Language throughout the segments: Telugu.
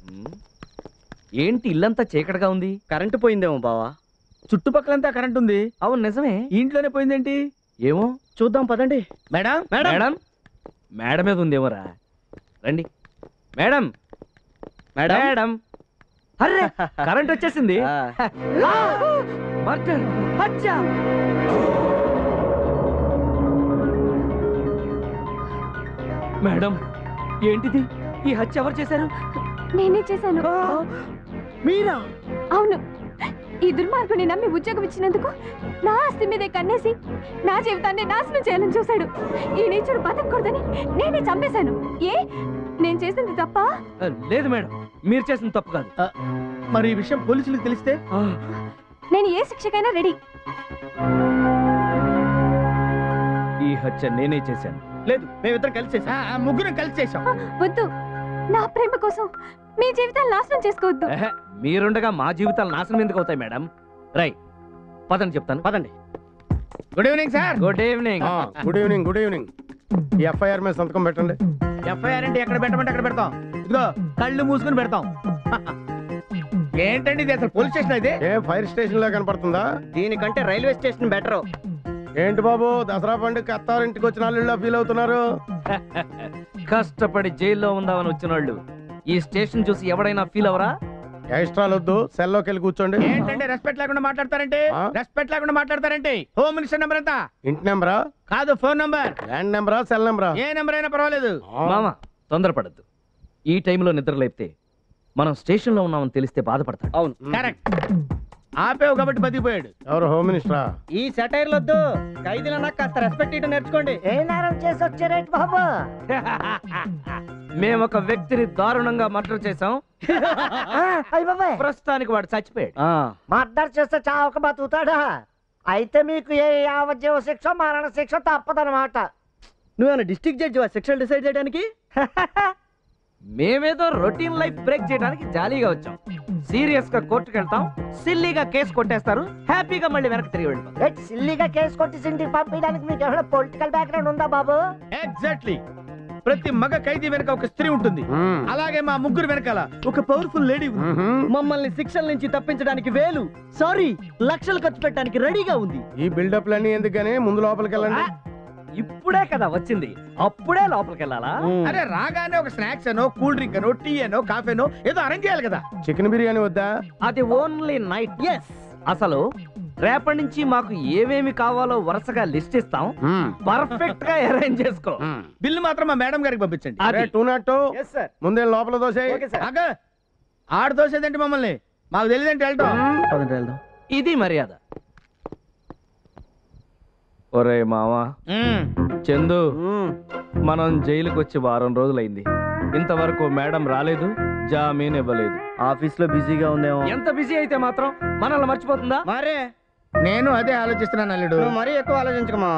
ఏంటి ఇల్లంతా చీకటిగా ఉంది కరెంటు పోయిందేమో బావా చుట్టుపక్కలంతా కరెంట్ ఉంది అవును నిజమే ఈ ఇంట్లోనే పోయిందేంటి ఏమో చూద్దాం పదండి మేడం మేడం మేడం మీద ఉందేమోరా రండి మేడం మేడం మేడం అరే కరెంట్ వచ్చేసింది ఆ, మర్డర్ హత్య మేడం ఏంటిది ఈ హత్య ఎవరు చేశారు నేనే చేశాను మీరా అవును ఈ దుర్మార్గుని నమ్మి ఉద్యోగం ఇచ్చినందుకు నా ఆస్తి మీదే కన్నేసి నా జీవితాన్ని నాశనం చేయాలని చూశాడు ఈ నీచుడు బతకూడదని నేనే చంపేశాను ఏ నేను చేసింది తప్ప ఆ, లేదు మేడం మీరు చేసిన తప్పు కాదు మరి ఈ విషయం పోలీసులకు తెలిస్తే ఆ, నేను ఏ శిక్షకైనా రెడీ ఈ హత్య నేనే చేశాను లేదు మేమిద్దరం కలిసి చేసాం ఆ, ఆ, ముగ్గురం కలిసి చేసాం వద్దు నా ప్రేమ కోసం మీ జీవితాన్ని నాశనం చేసుకోవద్దు ఎహె, మీరుండగా మా జీవితాలు నాశనం ఎందుకు అవుతాయి మేడం రై పదని చెప్తాను పదండి good evening sir good evening good evening good evening ఈ ఎఫ్ఐఆర్ మీద సంతకం పెట్టండి ఎఫ్ఐఆర్ అంటే ఎక్కడ పెట్టమంటే అక్కడ పెడతాం ఇదిగో కళ్ళు మూసుకుని పెడతాం ఏంటండి ఇది అసలు పోలీస్ స్టేషన్ ఇది ఏ ఫైర్ స్టేషన్ లా కనపడుతుందా దీనికంటే రైల్వే స్టేషన్ బెటర్ ఏంటి బాబు దసరా పండుగ అత్తారింటికి వచ్చిన వాళ్ళు ఫీల్ అవుతున్నారు కష్టపడి జైల్లో ఉందామని వచ్చిన వాళ్ళు ఈ స్టేషన్ చూసి ఎవడైనా ఫీల్ అవరా ఎక్స్ట్రాలు వద్దు సెల్లోకి వెళ్ళి కూర్చోండి ఏంటంటే రెస్పెక్ట్ లేకుండా మాట్లాడతారంటే ఆ? రెస్పెక్ట్ లేకుండా మాట్లాడతారంటే హోమ్ మినిస్టర్ నెంబర్ ఎంత ఇంటి నెంబరా కాదు ఫోన్ నెంబర్ ల్యాండ్ నెంబరా సెల్ నెంబరా ఏ నెంబర్ అయినా పర్వాలేదు మామ తొందరపడద్దు ఈ టైంలో నిద్ర లేపితే మనం స్టేషన్లో ఉన్నామని తెలిస్తే బాధపడతాడు అవును కరెక్ట్ ఆపేవు కాబట్టి బతికిపోయాడు ఎవరు హోమ్ మినిస్టరా ఈ సెటైర్లు వద్దు ఖైదీలన్నా కాస్త రెస్పెక్ట్ ఇటు నేర్చుకోండి ఏ నేరం చేసి వచ్చారేంటి బాబు మేము ఒక వ్యక్తిని దారుణంగా మర్డర్ చేసాం అయ్య బాబాయ్ ప్రస్తుతానికి వాడు చచ్చిపోయాడు మర్డర్ చేస్తే చావక బతుకుతాడా అయితే మీకు ఏ యావజ్జీవ శిక్ష మరణ శిక్ష తప్పదనమాట నువ్వేమైనా డిస్ట్రిక్ట్ జడ్జి శిక్షలు డిసైడ్ చేయడానికి మేమేదో రొటీన్ లైఫ్ బ్రేక్ చేయడానికి జాలీగా వచ్చాం సీరియస్ గా కోర్టుకు వెళ్తాం సిల్లీగా కేసు కొట్టేస్తారు హ్యాపీగా మళ్ళీ వెనక్కి తిరిగి వెళ్తాం ఏ సిల్లీగా కేసు కొట్టి ఇంటికి పంపించడానికి మీకు ఏమైనా పొలిటికల్ బ్యాక్గ్రౌండ్ ఉందా బాబు ఎగ్జాక్ట్లీ ప్రతి మగ ఖైదీ వెనక ఒక స్త్రీ ఉంటుంది అలాగే మా ముగ్గురు వెనకాల ఒక పవర్ఫుల్ లేడీ ఉంది మమ్మల్ని శిక్షల నుంచి తప్పించడానికి వేలు సారీ లక్షలు ఖర్చు పెట్టడానికి రెడీగా ఉంది ఈ బిల్డప్ లన్నీ ఎందుకని ముందు లోపలికి వెళ్ళండి ఇప్పుడే కదా వచ్చింది అప్పుడే లోపలికి వెళ్ళాలా అరే రాగానే ఒక స్నాక్స్ అనో కూల్ డ్రింక్ అనో టీ అనో కాఫీ అనో ఏదో అరేంజ్ చేయాలి కదా చికెన్ బిర్యానీ వద్దా అది ఓన్లీ నైట్ ఎస్ అసలు రేపటి నుంచి మాకు ఏమేమి కావాలో వరుసగా లిస్ట్ ఇస్తాం పర్ఫెక్ట్ గా అరేంజ్ చేసుకో బిల్లు మాత్రం మా మేడం గారికి పంపించండి అరే two not two yes sir ముందే లోపల దోశ ఓకే సార్ ఆగ ఆడ దోసేదేంటి మమ్మల్ని మాకు తెలియదంటే వెళ్తాం పదండి వెళ్దాం ఇది మర్యాద ఒరే మావా చందు మనం జైలుకి వచ్చి వారం రోజులైంది ఇంతవరకు మేడం రాలేదు జామీన్ ఇవ్వలేదు ఆఫీస్ లో బిజీగా ఉందేమో ఎంత బిజీ అయితే మాత్రం మనల్ని మర్చిపోతుందా మరే నేను అదే ఆలోచిస్తున్నాను అల్లుడు నువ్వు మరీ ఎక్కువ ఆలోచించకమా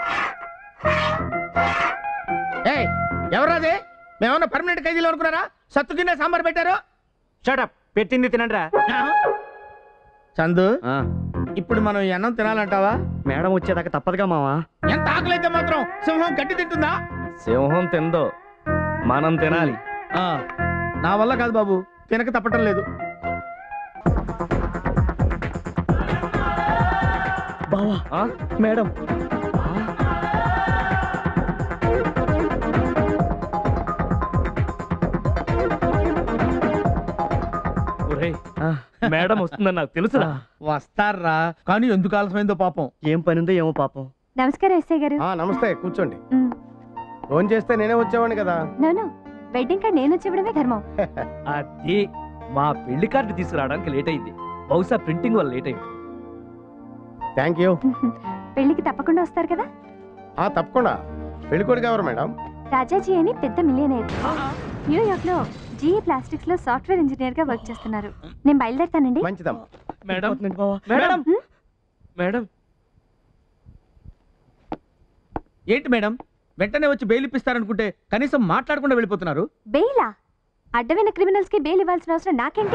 ఏయ్ ఎవరాదే మేమన్నా పర్మనెంట్ ఖైదీలు అనుకున్నారా సత్తు తినే సాంబార్ పెట్టారు షటప్ పెట్టింది తినండిరా చందు ఇప్పుడు మనం ఈ అన్నం తినాలంటావా మేడం వచ్చేదాకా తప్పదుగా మావా ఎంత ఆకలైతే మాత్రం సింహం గట్టి తింటుందా సింహం తిందో మనం తినాలి ఆ, నా వల్ల కాదు బాబు తినక తప్పటం లేదు బావా ఆ? మేడం ఒరేయ్, మేడం వస్తుందని నాకు తెలుసురా వస్తారా కానీ ఎందుకు ఆలస్యమైందో పాపం ఏం పని ఉందో ఏమో పాపం నమస్కారం ఎస్ఐ గారు ఆ, నమస్తే కూర్చోండి మ్, ఫోన్ చేస్తే నేనే వచ్చేవాడిని కదా నోను వెడ్డింగ్ కార్డ్ నేను వచ్చేవడమే ధర్మం అది మా పెళ్లి కార్డు తీసుకురావడానికి లేట్ అయింది బహుశా ప్రింటింగ్ వల్ల లేట్ అయింది థ్యాంక్ యూ పెళ్లికి తప్పకుండా వస్తారు కదా ఆ తప్పకుండా పెళ్ళికొడుకు ఎవరు మేడం రాజాజీ అని పెద్ద మిలియనేర్ న్యూయార్క్ లో జీఈ ప్లాస్టిక్స్ లో సాఫ్ట్వేర్ ఇంజనీర్ గా వర్క్ చేస్తున్నారు నేను బయలుదేరుతానండి మంచిదమ్మా మేడం అయిపోతుందండి బావా. మేడం హ్మ్? మేడం ఏంటి మేడం వెంటనే వచ్చి బెయిల్ ఇప్పిస్తారనుకుంటే కనీసం మాట్లాడకుండా వెళ్ళిపోతున్నారు బెయిలా అడ్డమైన క్రిమినల్స్ కి బెయిల్ ఇవ్వాల్సిన అవసరం నాకేంటి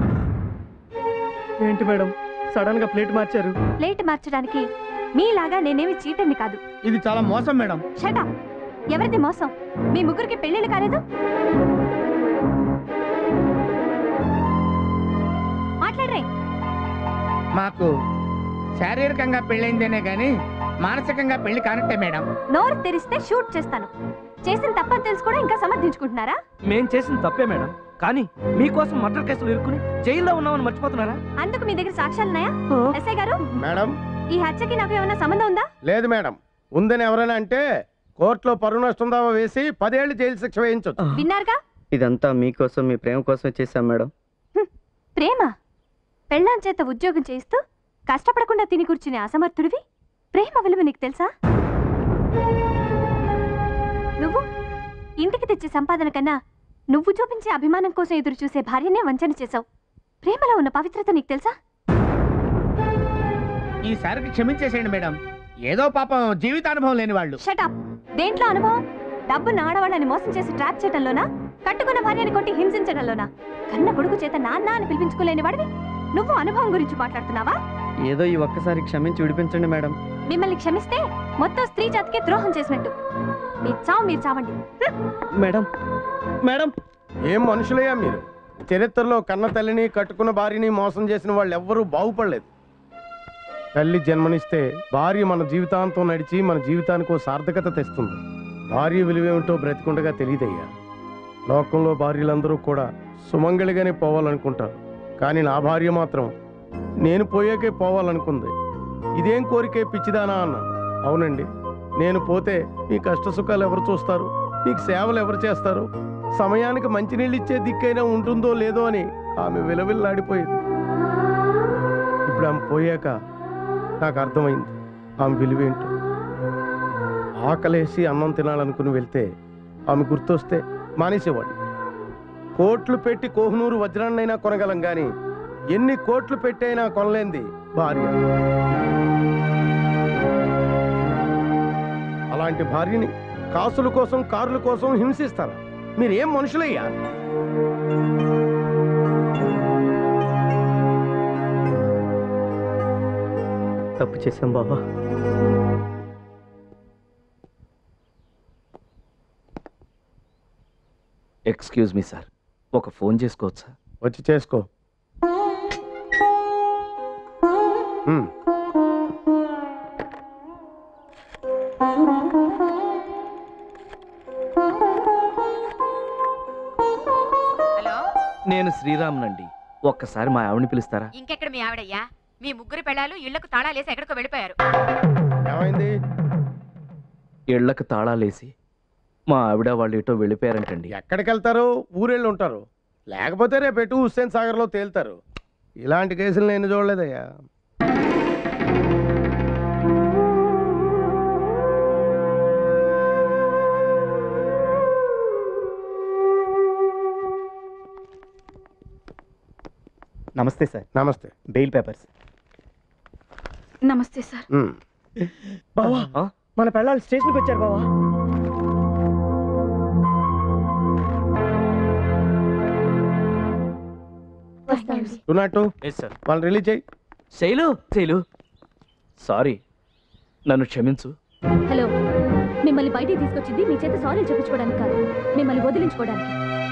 ఏంటి మేడం సడన్ గా ప్లేట్ మార్చారు ప్లేట్ మార్చడానికి మీలాగా నేనేమి చీటర్ని కాదు ఇది చాలా మోసం మేడం షటా ఎవరిది మోసం మీ ముగ్గురికి పెళ్ళిళ్ళు కాలేదు మాకు శారీరకంగా పెళ్ళైందేనే గాని మానసికంగా పెళ్లి కానట్టే మేడం నోరు తెరిస్తే షూట్ చేస్తాను చేసిన తప్పని తెలుసు కూడా ఇంకా సమర్థించుకుంటున్నారా మేం చేసిన తప్పే మేడం కానీ మీకోసం మర్డర్ కేసులు ఇరుక్కుని జైల్లో ఉన్నామని మర్చిపోతున్నారా అందుకు మీ దగ్గర సాక్ష్యాలున్నాయా ఎస్ఐ గారు మేడం ఈ హత్యకి నాకు ఏమైనా సంబంధం ఉందా లేదు మేడం ఉందని ఎవరైనా అంటే కోర్టులో పరువు నష్టం దావా వేసి పదేళ్లు జైలు శిక్ష వేయించొచ్చు విన్నారుగా ఇదంతా మీకోసం మీ ప్రేమ కోసం చేశాం మేడం ప్రేమ పెళ్ళాం చేత ఉద్యోగం చేస్తూ కష్టపడకుండా తిని కూర్చునే అసమర్థుడివి ప్రేమ విలువ నీకు తెలుసా నువ్వు ఇంటికి తెచ్చే సంపాదన కన్నా నువ్వు చూపించే అభిమానం కోసం ఎదురు చూసే భార్యనే వంచన చేశావు ప్రేమలో ఉన్న పవిత్రత నీకు తెలుసా ఈసారికి క్షమించేసేయండి మేడం ఏదో పాపం జీవితానుభవం లేని వాళ్ళు షటప్ దేంట్లో అనుభవం డబ్బున్న ఆడవాళ్ళని మోసం చేసి ట్రాప్ చేయడంలోనా కట్టుకున్న భార్యని కొట్టి హింసించడంలోనా కన్న కొడుకు చేత నాన్న అని పిలిపించుకోలేని వాడివి నువ్వు అనుభవం గురించి మాట్లాడుతున్నావా ఏదో ఈ ఒక్కసారి క్షమించి విడిపించండి మేడం మిమ్మల్ని క్షమిస్తే మొత్తం స్త్రీ జాతికి ద్రోహం చేసినట్టు మీ చావు మీరు చావండి మేడం మేడం ఏం మనుషులయ్యా మీరు చరిత్రలో కన్న తల్లిని కట్టుకున్న భార్యని మోసం చేసిన వాళ్ళు ఎవ్వరూ బాగుపడలేదు తల్లి జన్మనిస్తే భార్య మన జీవితాంతం నడిచి మన జీవితానికి ఓ సార్థకత తెస్తుంది భార్య విలువేమిటో బ్రతికుండగా తెలియదయ్యా లోకంలో భార్యలందరూ కూడా సుమంగళిగానే పోవాలనుకుంటారు కానీ నా భార్య మాత్రం నేను పోయాకే పోవాలనుకుంది ఇదేం కోరికే పిచ్చిదానా అన్న అవునండి నేను పోతే మీ కష్ట సుఖాలు ఎవరు చూస్తారు మీకు సేవలు ఎవరు చేస్తారు సమయానికి మంచినీళ్ళు ఇచ్చే దిక్కైనా ఉంటుందో లేదో అని ఆమె విలవిల్లాడిపోయేది ఇప్పుడు ఆమె పోయాక నాకు అర్థమైంది ఆమె విలువేంటో ఆకలేసి అన్నం తినాలనుకుని వెళ్తే ఆమె గుర్తొస్తే మానేసేవాడిని కోట్లు పెట్టి కోహ్నూరు వజ్రాన్నైనా కొనగలం కానీ ఎన్ని కోట్లు పెట్టైనా కొనలేంది భార్య అలాంటి భార్యని కాసుల కోసం కార్ల కోసం హింసిస్తారా మీరేం మనుషులయ్యా తప్పు చేశాం బాబా ఎక్స్క్యూజ్ మీ సార్ ఒక ఫోన్ చేసుకోవచ్చా వచ్చి చేసుకో ఉమ్, హలో నేను శ్రీరామ్నండి ఒక్కసారి మా ఆవిడని పిలుస్తారా ఇంకెక్కడ మీ ఆవిడయ్యా మీ ముగ్గురు పెళ్ళాలు ఇళ్లకు తాళాలేసి ఎక్కడికో వెళ్ళిపోయారు ఏమైంది ఇళ్లకు తాళాలేసి మా ఆవిడ వాళ్ళు ఇటో వెళ్ళిపోయారంటండి ఎక్కడికి వెళ్తారు ఊరెళ్ళి ఉంటారు లేకపోతే రేపు ఎటు హుస్సేన్ సాగర్లో తేలుతారు ఇలాంటి కేసులు నేను చూడలేదయ్యా నమస్తే సార్ నమస్తే బెయిల్ పేపర్స్ నమస్తే సార్ ఉమ్. బావా ఆ? మన పెళ్ళాలు స్టేషన్కి వచ్చారు బావా two not two yes sir వాళ్ళని రిలీజ్ చేయి శైలు శైలు సారీ నన్ను క్షమించు హలో మిమ్మల్ని బయటికి తీసుకొచ్చింది మీ చేత సారీ చెప్పించుకోవడానికి కాదు మిమ్మల్ని వదిలించుకోవడానికి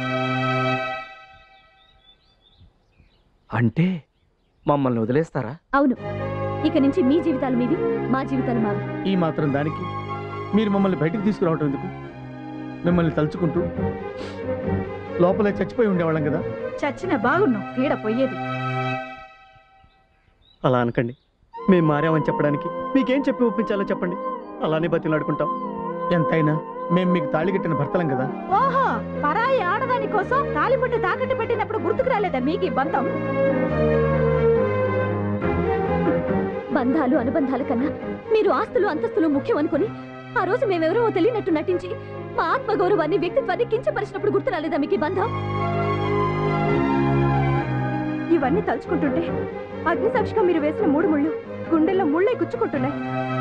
అంటే మమ్మల్ని వదిలేస్తారా అవును ఇక నుంచి మీ జీవితాలు మీవి మా జీవితాలు మావి ఈ మాత్రం దానికి మీరు మమ్మల్ని బయటికి తీసుకురావటం ఎందుకు మిమ్మల్ని తలుచుకుంటూ లోపలే చచ్చిపోయి ఉండేవాళ్ళం కదా చచ్చిన బాగున్నావు పీడ పోయేది అలా అనకండి మేము మారామని చెప్పడానికి మీకేం చెప్పి ఒప్పించాలో చెప్పండి అలానే బతిలాడుకుంటాం ఎంతైనా మేము మీకు తాళి కట్టిన భర్తలం కదా ఓహో పరాయి ఆడదాని కోసం తాలిపుట్టి తాకట్టు పెట్టినప్పుడు గుర్తుకు రాలేదా మీకు ఈ బంధం బంధాలు అనుబంధాల కన్నా మీరు ఆస్తులు అంతస్తులు ముఖ్యం అనుకుని ఆ రోజు మేమెవరో తెలియనట్టు నటించి మా ఆత్మగౌరవాన్ని వ్యక్తిత్వాన్ని కించపరిచినప్పుడు గుర్తు రాలేదా మీకు ఈ బంధం ఇవన్నీ తలుచుకుంటుంటే అగ్ని సాక్షిగా మీరు వేసిన మూడు ముళ్ళు గుండెల్లో ముళ్ళై గుచ్చుకుంటున్నాయి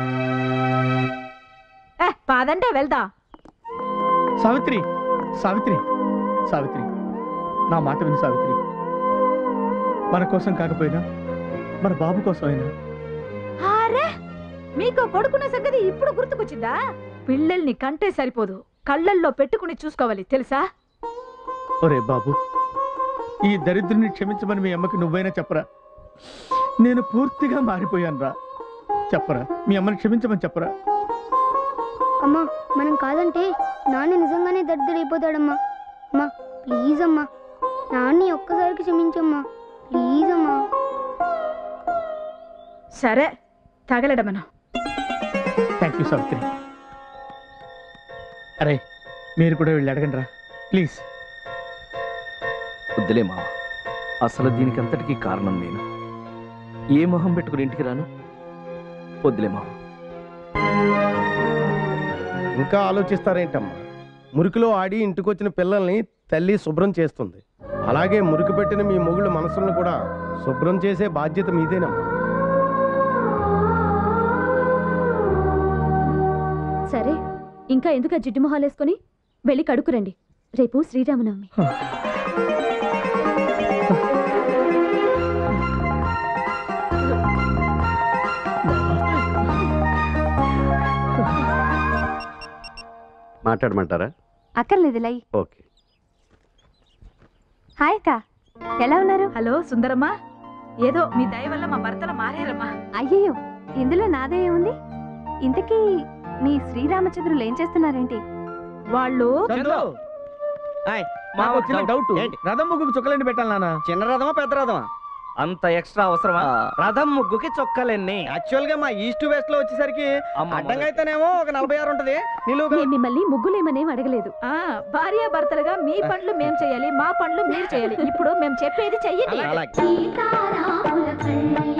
ఏ, పాదంటే వెళ్దా సావిత్రి సావిత్రి సావిత్రి నా మాట విని సావిత్రి మన కోసం కాకపోయినా మన బాబు కోసమైనా అరే మీకు కొడుకున్న సంగతి ఇప్పుడు గుర్తుకొచ్చిందా పిల్లల్ని కంటే సరిపోదు కళ్ళల్లో పెట్టుకుని చూసుకోవాలి తెలుసా ఒరే బాబు ఈ దరిద్రుని క్షమించమని మీ అమ్మకి నువ్వైనా చెప్పరా నేను పూర్తిగా మారిపోయాను రా చెప్పరా మీ అమ్మని క్షమించమని చెప్పరా అమ్మా మనం కాదంటే నాన్న నిజంగానే దరిద్రైపోతాడమ్మా అమ్మా ప్లీజ్ అమ్మా నాన్ని ఒక్కసారికి క్షమించమ్మా ప్లీజ్ అమ్మా సరే తగలడం మనం థ్యాంక్ యూ సావిత్రి అరే మీరు కూడా వెళ్ళి అడగండి రా ప్లీజ్ వద్దులే మావ అసలు దీనికి అంతటికీ కారణం నేను ఏ మొహం పెట్టుకుని ఇంటికి రాను వద్దులే మావ ఇంకా ఆలోచిస్తారేంటమ్మా మురికిలో ఆడి ఇంటికొచ్చిన పిల్లల్ని తల్లి శుభ్రం చేస్తుంది అలాగే మురికి పెట్టిన మీ మొగుళ్ళ మనసులను కూడా శుభ్రం చేసే బాధ్యత మీదేనమ్మా సరే ఇంకా ఎందుకు ఆ జిడ్డు మొహాలేసుకొని వెళ్ళి కడుక్కురండి రేపు శ్రీరామనవమి మాట్లాడమంటారా అక్కర్లేదు లై ఓకే హాయ్ అక్క ఎలా ఉన్నారు హలో సుందరమ్మా ఏదో మీ దయ వల్ల మా భర్తలు మారారమ్మా అయ్యయ్యో ఇందులో నాదే ఉంది ఇంతకీ మీ శ్రీరామచంద్రులు ఏం చేస్తున్నారేంటి వాళ్ళు చందు ఆయ్, మాకు మాకు చిన్న డౌట్ డౌట్. ఏంటి? రథం ముగ్గుకు చుక్కలండి పెట్టాలి నాన్న చిన్న రథమా పెద్ద రథమా అంత ఎక్స్ట్రా అవసరమా రథం ముగ్గుకి చొక్కలెన్ని యాక్చువల్ గా మా ఈస్ట్ వెస్ట్ లో వచ్చేసరికి అమ్మ అడ్డంగా అయితేనేమో ఒక నలభై ఆరు ఉంటది నిలువుగా నేను మిమ్మల్ని ముగ్గులేమనేం అడగలేదు ఆ భార్య భర్తలుగా మీ పనులు మేము చేయాలి మా పనులు మీరు చేయాలి ఇప్పుడు మేము చెప్పేది చెయ్యండి అలాగే సీతారాముల కళ్యాణం